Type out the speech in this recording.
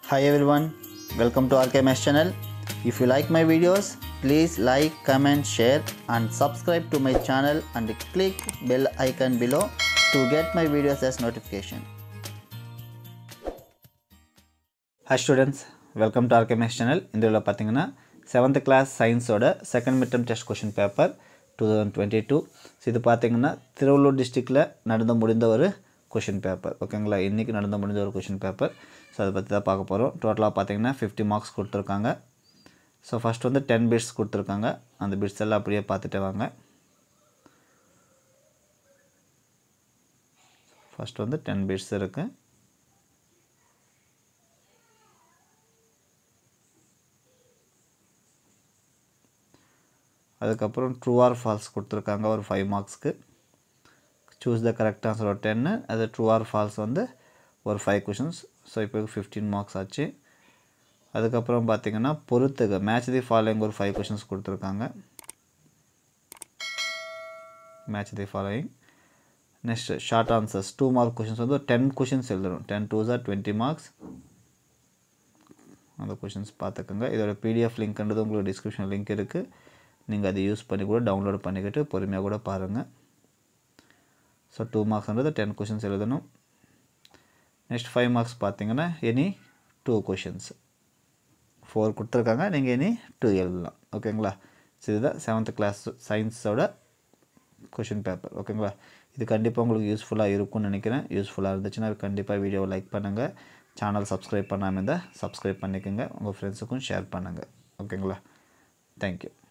Hi everyone, welcome to RKMS channel. If you like my videos, please like, comment, share and subscribe to my channel and click bell icon below to get my videos as notification. Hi students welcome to ஆர்கேமேஸ் channel இந்த இதில் பார்த்தீங்கன்னா seventh class சயின்ஸோட second midterm test question paper two thousand twenty two so இது பார்த்தீங்கன்னா திருவள்ளூர் டிஸ்ட்ரிக்டில் நடந்து முடிந்த ஒரு கொஷின் பேப்பர் ஓகேங்களா இன்றைக்கி நடந்து முடிந்த ஒரு கொஷின் பேப்பர் ஸோ அதை பற்றி தான் பார்க்க போகிறோம் டோட்டலாக பார்த்தீங்கன்னா ஃபிஃப்டி மார்க்ஸ் கொடுத்துருக்காங்க ஸோ ஃபஸ்ட் வந்து டென் பிட்ஸ் கொடுத்துருக்காங்க அந்த பிட்ஸ் எல்லாம் அப்படியே பார்த்துட்டு வாங்க ஃபஸ்ட் வந்து டென் பிட்ஸ் இருக்குது அதுக்கப்புறம் ட்ரூ ஆர் ஃபால்ஸ் கொடுத்துருக்காங்க ஒரு ஃபைவ் மார்க்ஸ்க்கு சூஸ் த கரெக்ட் ஆன்சர் ஒரு டென்னு அது ட்ரூ ஆர் ஃபால்ஸ் வந்து ஒரு ஃபைவ் கொஷின்ஸ் ஸோ இப்போ ஃபிஃப்டீன் மார்க்ஸ் ஆச்சு அதுக்கப்புறம் பார்த்தீங்கன்னா பொறுத்துக மேட்ச் தி ஃபாலோயிங் ஒரு ஃபைவ் கொஷின்ஸ் கொடுத்துருக்காங்க match the following next short answers two mark questions வந்து டென் கொஷின்ஸ் எழுதணும் ten two or twenty marks அந்த கொஷின்ஸ் பார்த்துக்கோங்க இதோட பிடிஎஃப் லிங்க்ன்றது உங்களுக்கு டிஸ்கிரிப்ஷன் லிங்க் இருக்குது நீங்கள் அதை யூஸ் பண்ணி கூட டவுன்லோட் பண்ணிக்கிட்டு பொறுமையாக கூட பாருங்கள் ஸோ டூ மார்க்ஸ்ன்றது டென் கொஷின்ஸ் எழுதணும் நெக்ஸ்ட் ஃபைவ் மார்க்ஸ் பார்த்தீங்கன்னா எனி டூ கொஷின்ஸ் ஃபோர் கொடுத்துருக்காங்க நீங்கள் எனி டூ எழுதலாம் ஓகேங்களா ஸோ இதுதான் செவன்த் கிளாஸ் சயின்ஸோட கொஷின் பேப்பர் ஓகேங்களா இது கண்டிப்பாக உங்களுக்கு யூஸ்ஃபுல்லாக இருக்கும்னு நினைக்கிறேன் யூஸ்ஃபுல்லாக இருந்துச்சுன்னா கண்டிப்பாக வீடியோவை லைக் பண்ணுங்கள் சேனல் சப்ஸ்கிரைப் பண்ணாமல் இருந்தால் சப்ஸ்கிரைப் பண்ணிக்கோங்க உங்கள் ஃப்ரெண்ட்ஸுக்கும் ஷேர் பண்ணுங்கள் ஓகேங்களா தேங்க்யூ